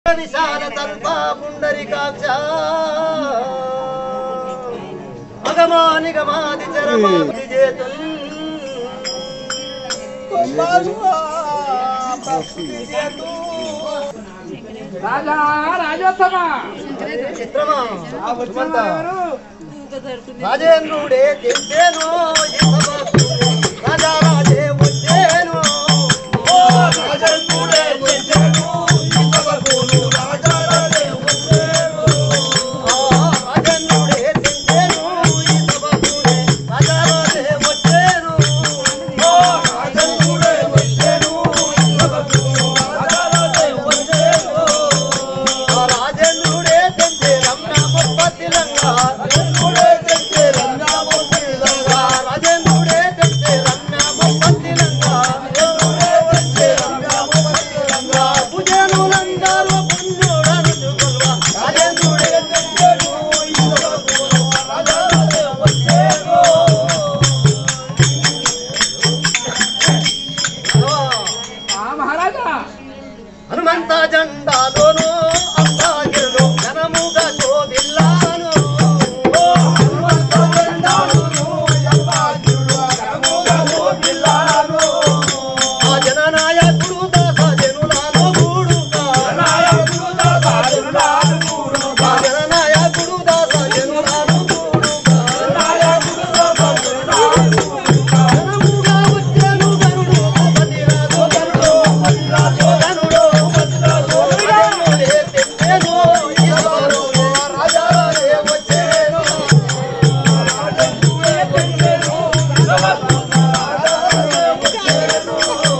విశాల తల్ప పుండరికాక్ష అగమానిగమాది చరమాది చేతుల్ రాజా రాజోత్తమ చిత్రమా ఆ వచ్చిన ఎవరు? రాజేంద్రుడే తెచ్చేను రాజా రాజే వచ్చేను ఓ రాజేంద్రుడే తెచ్చేను రాజా రాజే వచ్చేను రాజేంద్రుడే తెచ్చేను రాజా రాజే వచ్చేను ఓ రాజేంద్రుడే వచ్చేను రాజా రాజే వచ్చేను ఆ రాజేంద్రుడే తెంచే రమ్య ముప్పతిలంగా రాజేంద్రుడే తెంచే రమ్య ముప్పతిలంగా రాజేంద్రుడే తెంచే రమ్య ముప్పతిలంగా రాజేంద్రుడే తెంచే రమ్య ముప్పతిలంగా భుజనులందరూ పుణ్యుడను చుకొల్వా రాజేంద్రుడే తెంచేను ఇదవకును రాజా రాజే వచ్చేను ఆ మహారాజా హనుమంత జెండాలోను అంతాగిరిలో ఘనముగా శోభిల్లాను ఓ హనుమంత జెండాలోను అంతాగిరిలో ఘనముగా శోభిల్లాను ఆ జననాయకుడు దాస జనులాను గూడుగా జననాయకుడు దాస జనులాను గూడుగా జననాయకుడు దాస జనులాను గూడుగా జననాయకుడు దాస జనులాను గూడుగా ఘనముగా వచ్చెను గరుడు పతిరాజు గరుడు పతిరాజు గరుడు పతిరాజు గరుడే తెచ్చెను ఇదవరు రాజాలే వచ్చెను రాజంతుడే తెచ్చెను ఇదవరు రాజాలే వచ్చెను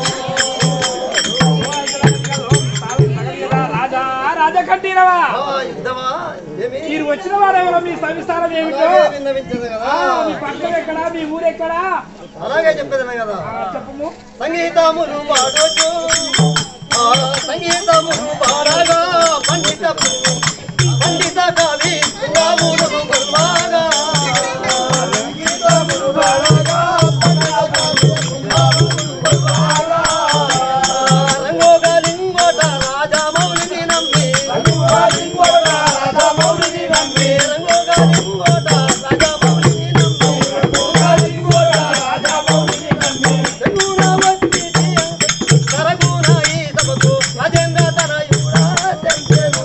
రాజా రాజకంఠీరవా ఆ యుద్ధమా ఏమి మీరు వచ్చిన వారెవరో మీ సంస్థానం ఏమిటో అలాగే విన్నవించదు కదా ఆ, మీ పక్కన ఎక్కడా మీ ఊరెక్కడా అలాగే చెప్పేదమే కదా ఆ, చెప్పము సంగీతములు పాడొచ్చు ఆ సంగీతములు పాడగా పండిత పండిత కవి సింగాములు కొల్వాగా సంగీతములు పాడగా పండిత కవి సింగాములు కొల్వాగా రంగోగా లింగోట రాజా మౌలిని నమ్మి రంగోగా లింగోట రాజా మౌలిని నమ్మి రంగోగా లింగోట రాజా మౌలిని నమ్మి రంగోగా లింగోట రాజా మౌలిని నమ్మి తెగున వచ్చి కరగున ఈ సభకు రాజేంద్ర తనయుడా తెంచెను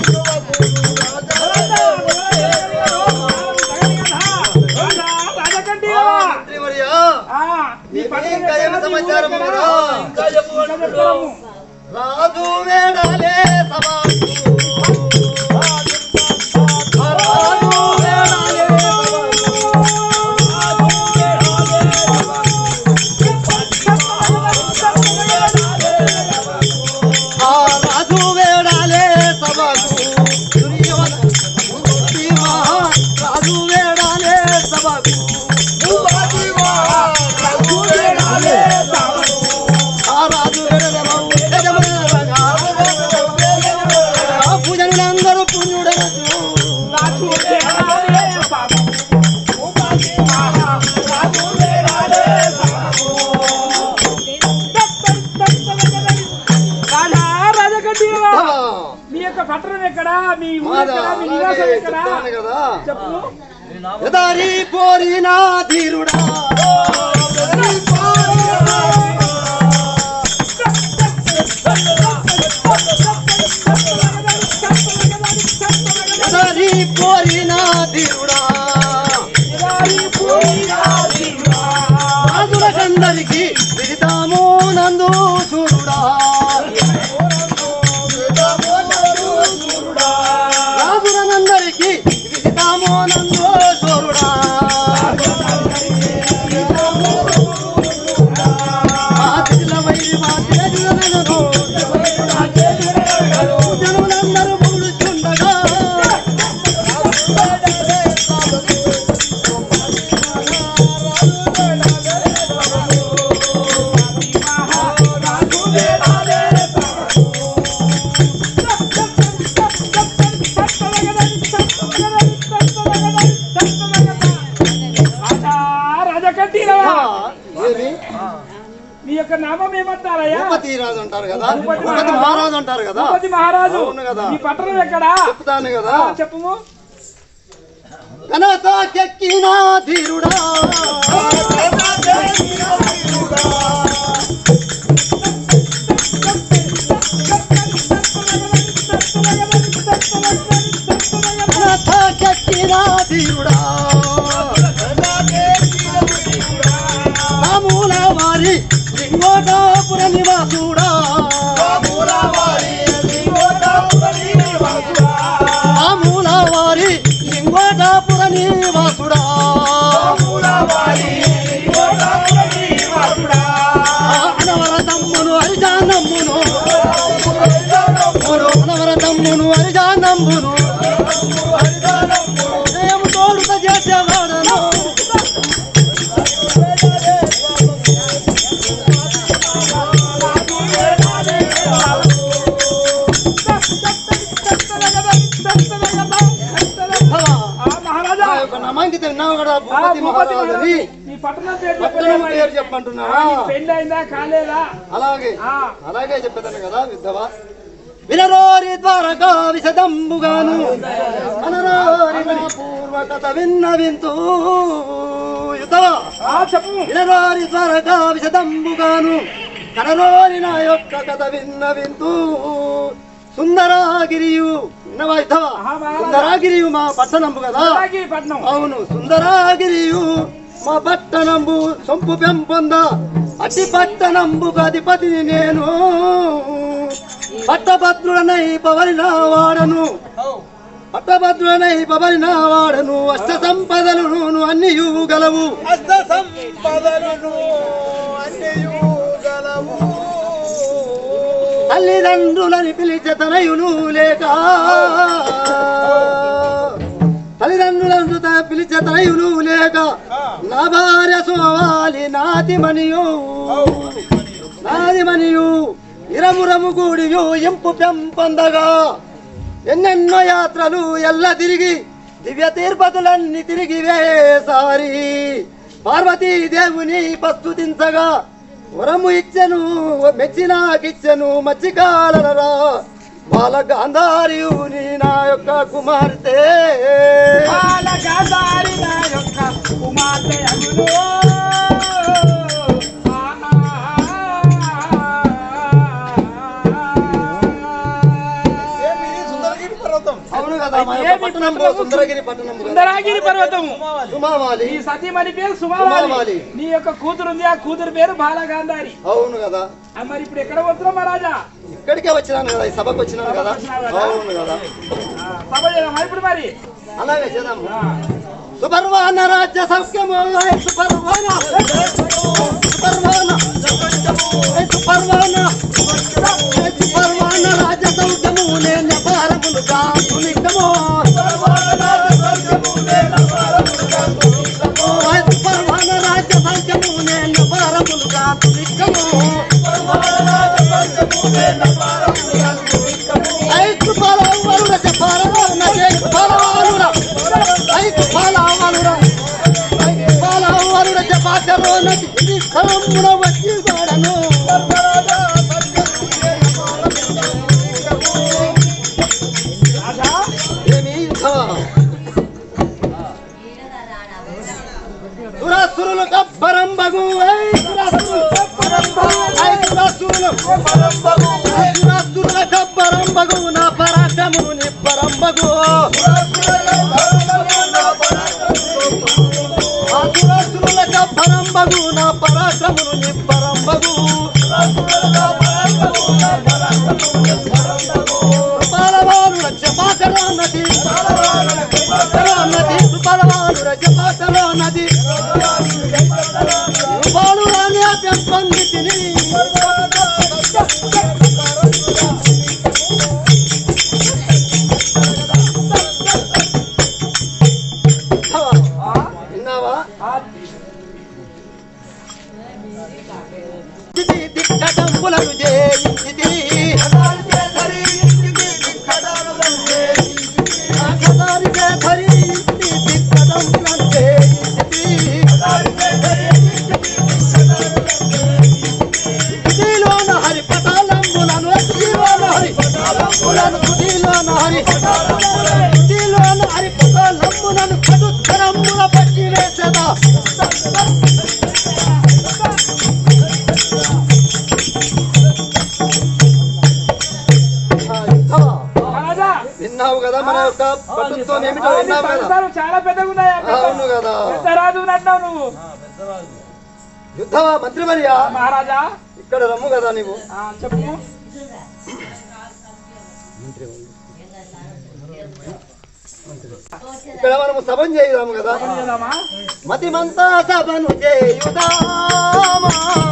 రాజా రాజకంఠీరవా మంత్రివర్యా ఆ, మీ ఏమి పక్కన ఇంకా ఏమి ఎక్కడా, మీ సమాచారం ఊరెక్కడా? కదా? ఇంకా చెప్పు ఇంకా చెప్పము. రాజు వేడాలే సభకు రాజు వేడాలే ఆ రాజు వేడాలే సభకు దుర్యోధన శివా, రాజు వేడాలే సభకు శివా, రాజు వేడాలే సభకు. ఆ రాజు వేడలను యజమానులుగా, ఆ పూజనులందరూ పుణ్యుడనకు రాజు వేడాలే బాబు. రాజు వేడాలే బాబు. రాజా రాజకంఠీరవా మీ యొక్క పట్టణం ఎక్కడా మీ ఊరు మాదా, ఎక్కడా మీ అలాగే నివాసం ఎక్కడా చెప్తాను కదా చెప్పు ఎదారి పోరిన ధీరుడా ఎదారి పోరిన ఎదారి పోరిన ధీరుడా రాజులకందరికి విదితాము నందు చూడుడా రాజులనందరికి విదితాము నందు చూడుడా ఆ తిల వైరి మా తేజులను జనులందరూ పొగుడుచుండగా రాజా యొక్క నామం ఏమంటారయ్యా భూపతి రాజు అంటారు కదా భూపతి భూపతి మహారాజు అంటారు కదా భూపతి మహారాజు అవును కదా. నీ పట్టణం ఎక్కడా చెప్తాను కదా ఆ, చెప్పుము ఘనత కెక్కిన ధీరుడా ఘనత కెక్కిన ధీరుడా రాముల వారి లింగోటాపుర నివాసుడా రాముల వారి లింగోటాపుర నివాసుడా అనవర తమ్మును హరిజానమ్మును అనవర తమ్మును హరిజానమ్మును హృదయము తోడుత చేసేవాడను ఆ, మహారాజా ఆ యొక్క నామాంకిత విన్నావు కదా ఆ, భూపతి భూపతి మహారాజుని మహారాజు, నీ పట్టణం పేరు పట్టణం చెప్పలేమా? పేరు చెప్పంటున్నావా పెళ్ళి అయిందా కాలేదా అలాగే ఆ, అలాగే చెప్పేదాను కదా విద్దవా వినరోరి ద్వారకా విశదంబుగాను అనరోరి నా పూర్వకథ విన్న వింతూ యుద్ధవా ఆ, చెప్పు వినరోరి ద్వారకా విశదంబుగాను కనరోరి నా యొక్క కథ విన్న వింతూ సుందరాగిరియు విన్నవా యుద్ధవా ఆహా, మహారాజా. సుందరాగిరియు మా పట్టణంబు కదా అలాగే ఈ పట్టణం అవును సుందరాగిరియు మా పట్టణంబు సొంపు పెంపొంద అతి పట్టణంబుకు అధిపతిని నేను పట్టభద్రుడనై పవరిన వాడను పట్టభద్రుడనై పవరిన వాడను అష్ట సంపదలను అన్ని గలవు తల్లిదండ్రులని పిలిచే తనయులు లేక తల్లిదండ్రులను త- పిలిచే తనయులు లేక నా భార్య సోవాలి నాతి మనియు నాది మనియు ఇరమురము కూడియు ఇంపు పెంపొందగా ఎన్నెన్నో యాత్రలు ఎల్ల తిరిగి దివ్య తీర్పతులన్నీ తిరిగి వేసారి పార్వతీ దేవుని ప్రస్తుతించగా వరము ఇచ్చెను మెచ్చినాకిచ్చెను మచ్చికాలరా బాల గాంధారియు నీ నా యొక్క కుమార్తె బాలగాదారి నా యొక్క కుమార్తె అగును. ఆ, ఆ, అవును కదా మా యొక్క ఏమి పట్టణం పట్టణము? సుందరగిరి పట్టణం కదా. సుందరాగిరి పర్వతము సుమావాలి నీ సతీమణి పేరు సుమావాలి. సుమావాలి నీ యొక్క కూతురు ఉంది ఆ కూతురు పేరు బాలగాంధారి అవును కదా ఆ, మరి ఇప్పుడు ఎక్కడ పోతున్నావు మహారాజా ఇక్కడికే వచ్చినాను కదా ఈ సభకు వచ్చినాను కదా అవును కదా ఆ, సభ చేద్దామా ఇప్పుడు మరి అలాగే చేద్దాము ఆ, సుపర్వాన రాజ్య సౌఖ్యము హే సుపర్వాన సుపర్వాన హే సుపర్వాన హే సుపర్వాన రాజ్య సౌఖ్యము నేను భారములు కాదు నిక్కము హే సుపర్వాన రాజ్య సౌఖ్యము నేను భారములు కాదు నిక్కము హే సుపర్వాన చెప్పారన హే సుపర్వాన హే సుపర్వాన బాలవారుడ జపాకరో నది ఇది కరమున వచ్చి వాడను రాజా ఏమి సురసురులు కబ్బరం బగు సురసురులు సురసురుల కబ్బరం బగు నా పరాక్రము నిబ్బరం బగు ఆ సురసురుల కబ్బరం బగు నా పరాక్రమును నిబ్బరం బగు బాలవారు రక్షపాకరో నది నది బాలవారు రక్షపాకరో నది బాలు రాని అభ్యర్థి తిని విన్నావా ఆ, ఇది దిక్కడంబులను జయించితి ఆకదారికే ధరించి దిక్కడంబులను జయించితి యుద్ధం ఏమిటో ఆ, నీ విన్నావు కదా పంచదారు చాలా పెద్దగా ఉన్నాయా అవును కదా పెద్ద రాజు అంటున్నావు నువ్వు యుద్ధమా మంత్రివర్యా మహారాజా ఇక్కడ రమ్ము కదా నీవు ఆ, చెప్పు ఇక్కడ మనము సభం చేయుదాము కదా చేద్దామా మతిమంతా సభను చేయుదామా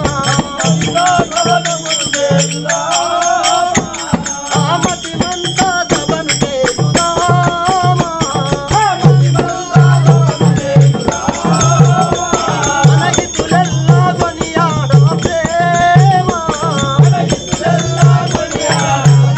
ఆ మతిమంతా సభను చేయుదామా మన హితులెల్లా కొనియాడ ప్రేమ మన హితులెల్లా కొనియాడ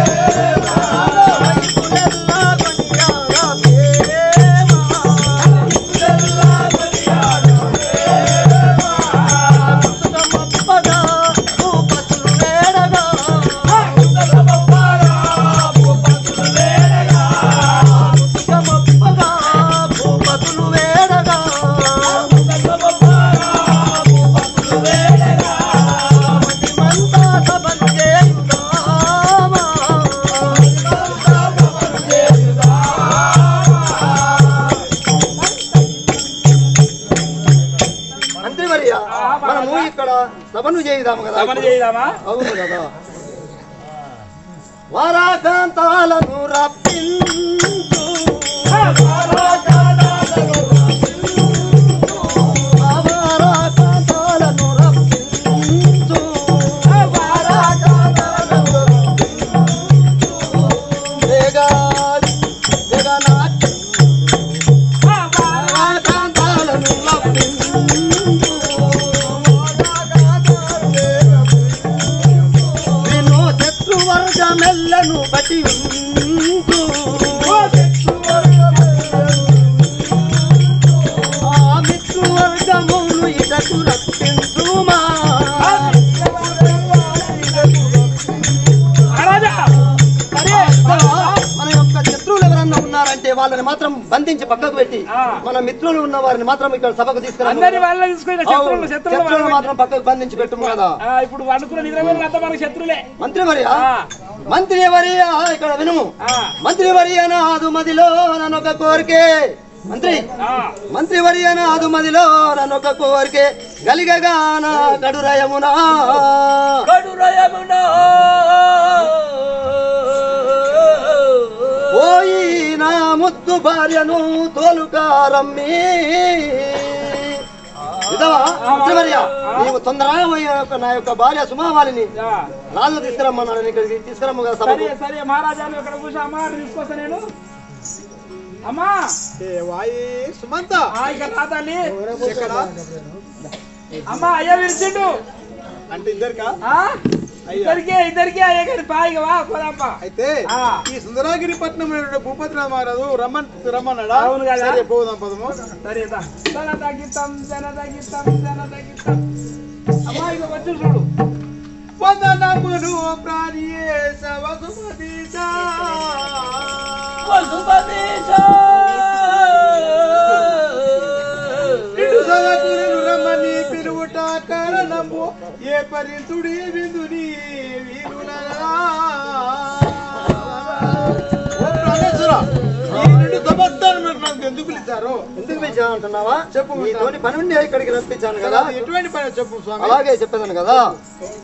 అంతే మరి మనము ఇక్కడ సభను చేయుదాము కదా సభను చేద్దామా అవును కదా వారాకాంతాలను రప్పించు ఆ వారాకాంతాలను రప్పించు వేగా వేగనాట్యం వారాకాంతాలను రప్పించు విను శత్రువర్గమెల్లను బట్టి ఉంటూ ఆ మిత్రువర్గమును ఇటకు రప్పించుమా మహారాజా సరే మన యొక్క శత్రువులు ఎవరన్నా ఉన్నారంటే వాళ్ళని మాత్రం బంధించి పక్కకు పెట్టి ఆ. మన మిత్రులు ఉన్న వారిని మాత్రం ఇక్కడ సభకు తీసుకురా అందరి వాళ్ళని తీసుకుని శత్రువులు శత్రువులు శత్రువులు వాళ్ళని- మాత్రం పక్కకు బంధించి పెట్టుము కదా ఆ, ఇప్పుడు వండుకున్న నిద్ర మీద అంతా మనకి శత్రులే మంత్రి మరియా ఆ, మంత్రి మరియా ఇక్కడ వినుము ఆ, మంత్రి మరియా నాదు మదిలో నన్నొక కోరికే మంత్రి ఆ. మంత్రి మరియ నాదు మదిలో నన్నొక కోరికే గలిగగాన కడురయమునా ఓయి నా ముద్దు భార్యను తోలుకారమ్మి విధవా మంత్రివర్య నీవు తొందరగా పోయి యొక్క- నా యొక్క భార్య సుమావాలిని ఆ. రాజు తీసుకురమ్మన్నాను ఇక్కడికి తీసుకురమ్మ కదా సరే సభకు సరే మహారాజాలు ఇక్కడ కూర్చో అమ్మా తీసుకొస్తా నేను అమ్మా వాయి సుమంత ఆ, ఇక్కడ రా తల్లి అమ్మా అయ్యా విరిచిండు అంటే ఇద్దరికా ఆ? ఇద్దరికే ఇద్దరికే అయ్యా గారి పాయిగా వా పోదాంపా అయితే ఆ. ఈ సుందరాగిరి పట్నం భూపతిరామ మహారాజు రమ్మన్ రమ్మన్నాడా అవును కదా. సరే పోదాం పదము సరే దా. జన తగ్గిస్తాం జన తగ్గిస్తాం జన తగ్గిస్తాం అమ్మా ఇక వచ్చి చూడు వందనములు ప్రాణియేశ వసుమతీశా. నిన్ను సవకులను రమ్మని పిలువుట కారణము ఏ పరితుడి విందుని వీరులరా. ఓ ప్రాణేశ్వర, ఈ రెండు సమస్తాలు మీరు నాకు ఎందుకు పిలిచారు ఎందుకు పిలిచాను అంటున్నావా చెప్పు నీతోని పని ఉండి ఇక్కడికి రప్పించాను కదా ఎటువంటి పని చెప్పు స్వామి అలాగే చెప్పేదాను కదా